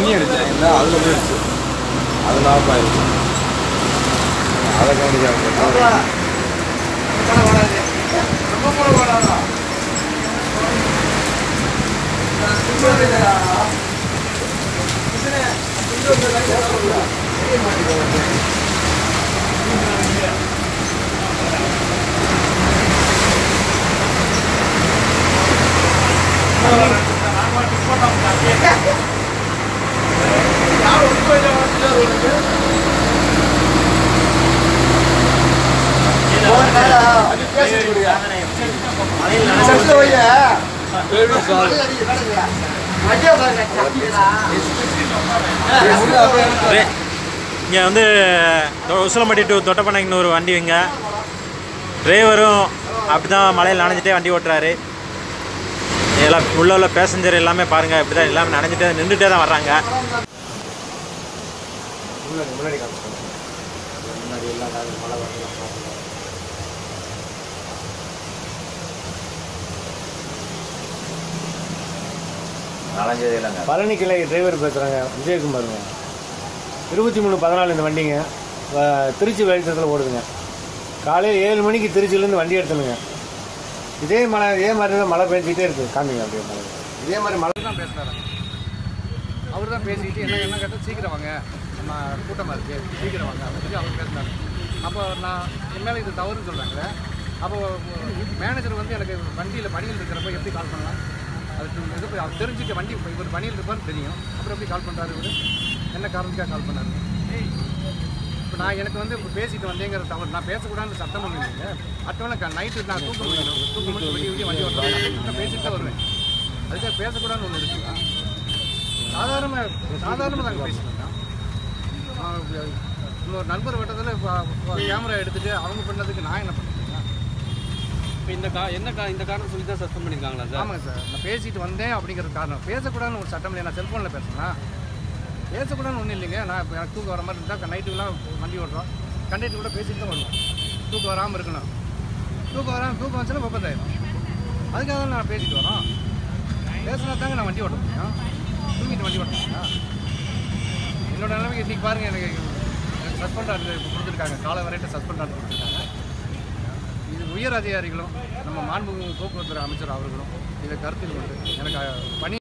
தண்ணி அடிச்சேன் இல்லை அதில் போயிடுச்சு அது லாபம் ஆயிடுச்சு அதை கவனிக்காம இங்கே வந்து தொ- உசிலம்பட்டி டு தொட்டப்பனைக்குன்னு ஒரு வண்டி வைங்க டிரைவரும் அப்படி தான் மழையில் நனைஞ்சிட்டே வண்டி ஓட்டுறாரு எல்லாம் உள்ள உள்ள பேசஞ்சர் எல்லாமே பாருங்கள் இப்படி தான் எல்லாமே நனைஞ்சிட்டே நின்றுட்டே தான் வர்றாங்க முன்னாடி முன்னாடி காமிச்சு முன்னாடி எல்லாம் நாங்கள் மழை வரலாம் நாலஞ்சு இல்லைங்க பழனி கிளை டிரைவர் பேசுகிறாங்க விஜயகுமாருங்க இருபத்தி மூணு பதினாலு இந்த வண்டிங்க வ- திருச்சி வெளிச்சத்தில் ஓடுதுங்க காலையில் ஏழு மணிக்கு திருச்சியிலேருந்து வண்டி எடுத்தணுங்க இதே மழை இதே மாதிரி தான் மழை பெஞ்சிக்கிட்டே இருக்குது காமிங்க அப்படியே மழை இதே மாதிரி மழை தான் பேசுனாரு அவர் தான் பேசிக்கிட்டு என்ன என்ன கேட்டால் சீக்கிரம் வாங்க நம்ம கூட்டமாக இருக்குது சீக்கிரம் வாங்க அப்படின்னு சொல்லி அவர் பேசினார் அப்போ நான் என் மேலே இது தவறுன்னு சொல்கிறாங்களே அப்போ மேனேஜர் வந்து எனக்கு வண்டியில் பணியில் இருக்கிறப்ப எப்படி கால் பண்ணலாம் அதுக்கு இது போய் அவர் தெரிஞ்சுட்டு வண்டி இப்போ இவர் பணியில் இருப்பார்னு தெரியும் அப்புறம் எப்படி கால் பண்ணுறாரு இவர் என்ன காரணத்துக்காக கால் பண்ணாரு இப்போ நான் எனக்கு வந்து இப்போ பேசிட்டு வந்தேங்கிற தவறு நான் பேசக்கூடாதுன்னு சட்டம் ஒன்றும் இல்லைங்க அட்டவணை நைட்டு நான் தூக்க முடியும் தூக்க முடியும் வெளியே வெளியே வண்டி ஓட்டுறேன் நான் பேசிட்டு தான் வருவேன் அதுக்காக பேசக்கூடாதுன்னு ஒன்று இருக்குங்களா சாதாரண சாதாரணமாக நாங்கள் பேசிட்டு இன்னொரு நண்பர் வட்டத்தில் கேமரா எடுத்துட்டு அவங்க பண்ணதுக்கு நான் என்ன பண்ணுறேன் இப்போ இந்த கா என்ன கா இந்த காரணம் சொல்லி தான் சஸ்பெண்ட் பண்ணியிருக்காங்களா சார் ஆமாங்க சார் நான் பேசிட்டு வந்தேன் அப்படிங்கிற காரணம் பேசக்கூடாதுன்னு ஒரு சட்டம் இல்லை நான் செல்ஃபோனில் பேசுகிறேன் பேசக்கூடாதுன்னு ஒன்றும் இல்லைங்க நான் இப்போ எனக்கு தூக்கம் வர மாதிரி இருந்தால் நைட்டுலாம் வண்டி ஓட்டுறோம் கண்டக்டர் கூட பேசிட்டு தான் வருவோம் தூக்கம் வராமல் இருக்கணும் தூக்கம் வராமல் தூக்கம் வந்துச்சுன்னா விபத்தாயிரும் அதுக்காக தான் நான் பேசிட்டு வரோம் பேசினா தாங்க நான் வண்டி ஓட்ட முடியும் தூங்கிட்டு வண்டி ஓட்ட முடியும் என்னோட நிலைமைக்கு இன்றைக்கி பாருங்கள் எனக்கு சஸ்பெண்ட் ஆர்டர் கொடுத்துருக்காங்க காலை வரையிட்ட சஸ்பெண்ட் ஆர்டர் கொடுத்துருக்காங்க இது உயர் அதிகாரிகளும் நம்ம மாண்புமிகு போக்குவரத்து அமைச்சர் அவர்களும் இதை கருத்தில் கொண்டு எனக்கு பணி